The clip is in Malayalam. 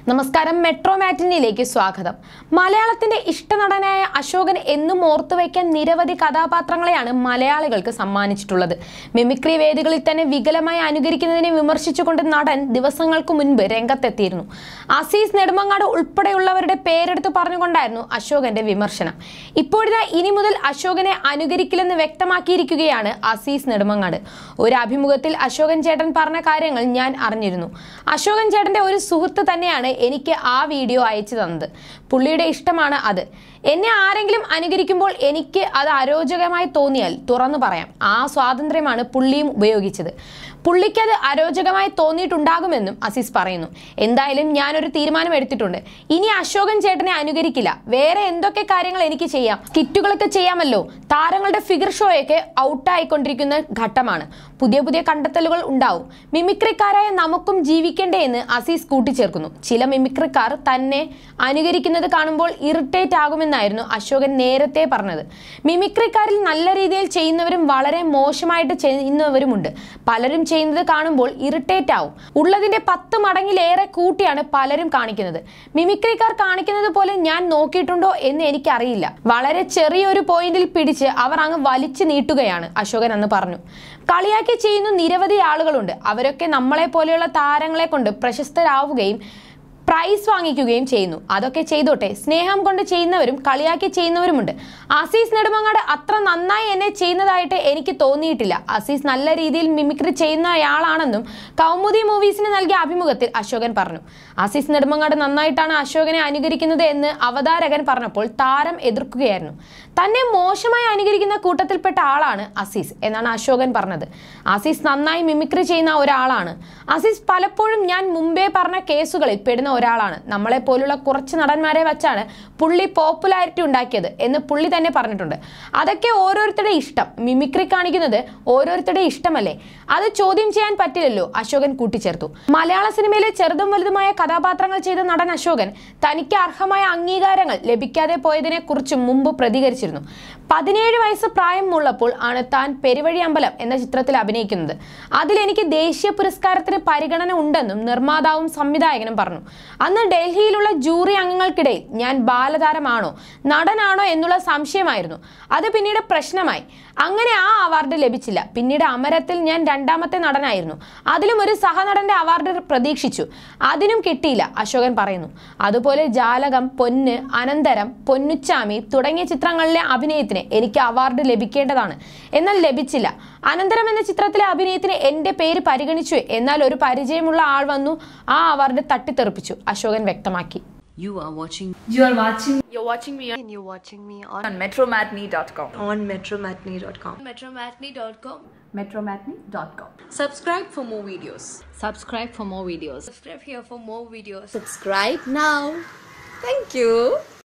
നമസ്കാരം മെട്രോ മാറ്റിനിയിലേക്ക് സ്വാഗതം മലയാളത്തിന്റെ ഇഷ്ടനടനായ അശോകൻ എന്നും ഓർത്തുവയ്ക്കാൻ നിരവധി കഥാപാത്രങ്ങളെയാണ് മലയാളികൾക്ക് സമ്മാനിച്ചിട്ടുള്ളത് മിമിക്രി വേദികളിൽ തന്നെ വികലമായി അനുകരിക്കുന്നതിനെ വിമർശിച്ചുകൊണ്ട് നടൻ ദിവസങ്ങൾക്ക് മുൻപ് രംഗത്തെത്തിയിരുന്നു അസീസ് നെടുമങ്ങാട് ഉൾപ്പെടെയുള്ളവരുടെ പേരെടുത്ത് പറഞ്ഞുകൊണ്ടായിരുന്നു അശോകന്റെ വിമർശനം ഇപ്പോഴിതാ ഇനി മുതൽ അശോകനെ അനുകരിക്കില്ലെന്ന് വ്യക്തമാക്കിയിരിക്കുകയാണ് അസീസ് നെടുമങ്ങാട് ഒരു അഭിമുഖത്തിൽ അശോകൻ ചേട്ടൻ പറഞ്ഞ കാര്യങ്ങൾ ഞാൻ അറിഞ്ഞിരുന്നു അശോകൻ ചേട്ടന്റെ ഒരു സുഹൃത്ത് തന്നെയാണ് എനിക്ക് ആ വീഡിയോ അയച്ചു തന്നത് പുള്ളിയുടെ ഇഷ്ടമാണ് അത് എന്നെ ആരെങ്കിലും അനുകരിക്കുമ്പോൾ എനിക്ക് അത് അരോചകമായി തോന്നിയാൽ തുറന്നു പറയാം ആ സ്വാതന്ത്ര്യമാണ് പുള്ളിയും ഉപയോഗിച്ചത് പുള്ളിക്കത് അരോചകമായി തോന്നിയിട്ടുണ്ടാകുമെന്നും അസീസ് പറയുന്നു എന്തായാലും ഞാനൊരു തീരുമാനം എടുത്തിട്ടുണ്ട് ഇനി അശോകൻ ചേട്ടനെ അനുകരിക്കില്ല വേറെ എന്തൊക്കെ കാര്യങ്ങൾ എനിക്ക് ചെയ്യാം കിറ്റുകളൊക്കെ ചെയ്യാമല്ലോ താരങ്ങളുടെ ഫിഗർ ഷോയൊക്കെ ഔട്ടായിക്കൊണ്ടിരിക്കുന്ന ഘട്ടമാണ് പുതിയ പുതിയ കണ്ടെത്തലുകൾ ഉണ്ടാവും മിമിക്രിക്കാരായ നമുക്കും ജീവിക്കണ്ടേ എന്ന് അസീസ് കൂട്ടിച്ചേർക്കുന്നു ചില മിമിക്രിക്കാർ തന്നെ അനുകരിക്കുന്നത് കാണുമ്പോൾ ഇറിറ്റേറ്റ് ആകുമെന്നായിരുന്നു അശോകൻ നേരത്തെ പറഞ്ഞത് മിമിക്രിക്കാരിൽ നല്ല രീതിയിൽ ചെയ്യുന്നവരും വളരെ മോശമായിട്ട് ചെയ്യുന്നവരുമുണ്ട് പലരും ചെയ്യുന്നത് കാണുമ്പോൾ ഇറിറ്റേറ്റ് ആവും ഉള്ളതിന്റെ പത്ത് മടങ്ങിലേറെ കൂട്ടിയാണ് പലരും കാണിക്കുന്നത് മിമിക്രിക്കാർ കാണിക്കുന്നത് പോലെ ഞാൻ നോക്കിയിട്ടുണ്ടോ എന്ന് എനിക്കറിയില്ല വളരെ ചെറിയൊരു പോയിന്റിൽ പിടിച്ച് അവർ അങ്ങ് വലിച്ചു നീട്ടുകയാണ് അശോകൻ അന്ന് പറഞ്ഞു കളിയാക്കി ചെയ്യുന്ന നിരവധി ആളുകളുണ്ട് അവരൊക്കെ നമ്മളെ പോലെയുള്ള താരങ്ങളെ കൊണ്ട് പ്രശസ്തരാവുകയും പ്രൈസ് വാങ്ങിക്കുകയും ചെയ്യുന്നു അതൊക്കെ ചെയ്തോട്ടെ സ്നേഹം കൊണ്ട് ചെയ്യുന്നവരും കളിയാക്കി ചെയ്യുന്നവരുമുണ്ട് അസീസ് നെടുമങ്ങാട് അത്ര നന്നായി എന്നെ ചെയ്യുന്നതായിട്ട് എനിക്ക് തോന്നിയിട്ടില്ല അസീസ് നല്ല രീതിയിൽ മിമിക്രി ചെയ്യുന്നയാളാണെന്നും കൗമുദി മൂവീസിന് നൽകിയ അഭിമുഖത്തിൽ അശോകൻ പറഞ്ഞു അസീസ് നെടുമങ്ങാട് നന്നായിട്ടാണ് അശോകനെ അനുകരിക്കുന്നത് എന്ന് അവതാരകൻ പറഞ്ഞപ്പോൾ താരം എതിർക്കുകയായിരുന്നു തന്നെ മോശമായി അനുകരിക്കുന്ന കൂട്ടത്തിൽപ്പെട്ട ആളാണ് അസീസ് എന്നാണ് അശോകൻ പറഞ്ഞത് അസീസ് നന്നായി മിമിക്രി ചെയ്യുന്ന ഒരാളാണ് അസീസ് പലപ്പോഴും ഞാൻ മുമ്പേ പറഞ്ഞ കേസുകളിൽ പെടുന്ന ഒരാളാണ് നമ്മളെ പോലുള്ള കുറച്ച് നടന്മാരെ വെച്ചാണ് പുള്ളി പോപ്പുലാരിറ്റി ഉണ്ടാക്കിയത് എന്ന് പുള്ളി തന്നെ പറഞ്ഞിട്ടുണ്ട് അതൊക്കെ ഓരോരുത്തരുടെ ഇഷ്ടം മിമിക്രി കാണിക്കുന്നത് ഓരോരുത്തരുടെ ഇഷ്ടമല്ലേ അത് ചോദ്യം ചെയ്യാൻ പറ്റില്ലല്ലോ അശോകൻ കൂട്ടിച്ചേർത്തു മലയാള സിനിമയിലെ ചെറുതും വലുതുമായ കഥാപാത്രങ്ങൾ ചെയ്ത നടൻ അശോകൻ തനിക്ക് അർഹമായ അംഗീകാരങ്ങൾ ലഭിക്കാതെ പോയതിനെ കുറിച്ചും മുമ്പ് പ്രതികരിച്ചിരുന്നു പതിനേഴ് വയസ്സ് പ്രായമുള്ളപ്പോൾ ആണ് താൻ പെരുവഴി അമ്പലം എന്ന ചിത്രത്തിൽ അഭിനയിക്കുന്നത് അതിൽ എനിക്ക് ദേശീയ പുരസ്കാരത്തിന് പരിഗണന ഉണ്ടെന്നും നിർമ്മാതാവും സംവിധായകനും പറഞ്ഞു അന്ന് ഡൽഹിയിലുള്ള ജൂറി അംഗങ്ങൾക്കിടയിൽ ഞാൻ ബാലതാരമാണോ നടനാണോ എന്നുള്ള സംശയമായിരുന്നു അത് പിന്നീട് പ്രശ്നമായി അങ്ങനെ ആ അവാർഡ് ലഭിച്ചില്ല പിന്നീട് അമരത്തിൽ ഞാൻ രണ്ടാമത്തെ നടനായിരുന്നു അതിലും ഒരു സഹനടന്റെ അവാർഡ് പ്രതീക്ഷിച്ചു അതിനും കിട്ടിയില്ല അശോകൻ പറയുന്നു അതുപോലെ ജാലകം പൊന്ന് അനന്തരം പൊന്നുച്ചാമി തുടങ്ങിയ ചിത്രങ്ങളിലെ അഭിനയത്തിന് എനിക്ക് അവാർഡ് ലഭിക്കേണ്ടതാണ് എന്നാൽ ലഭിച്ചില്ല അനന്തരം എന്ന ചിത്രത്തിലെ അഭിനയത്തിന് എന്റെ പേര് പരിഗണിച്ചു എന്നാൽ ഒരു പരിചയമുള്ള ആൾ വന്നു ആ അവാർഡ് തട്ടിത്തെറിപ്പിച്ചു അശോകൻ വ്യക്തമാക്കി You are watching You are watching You're watching me on and you're watching me on, on metromatney.com. on metromatney.com. metromatney.com. Metromatney.com. subscribe for more videos Subscribe for more videos. Subscribe here for more videos. Subscribe now. Thank you.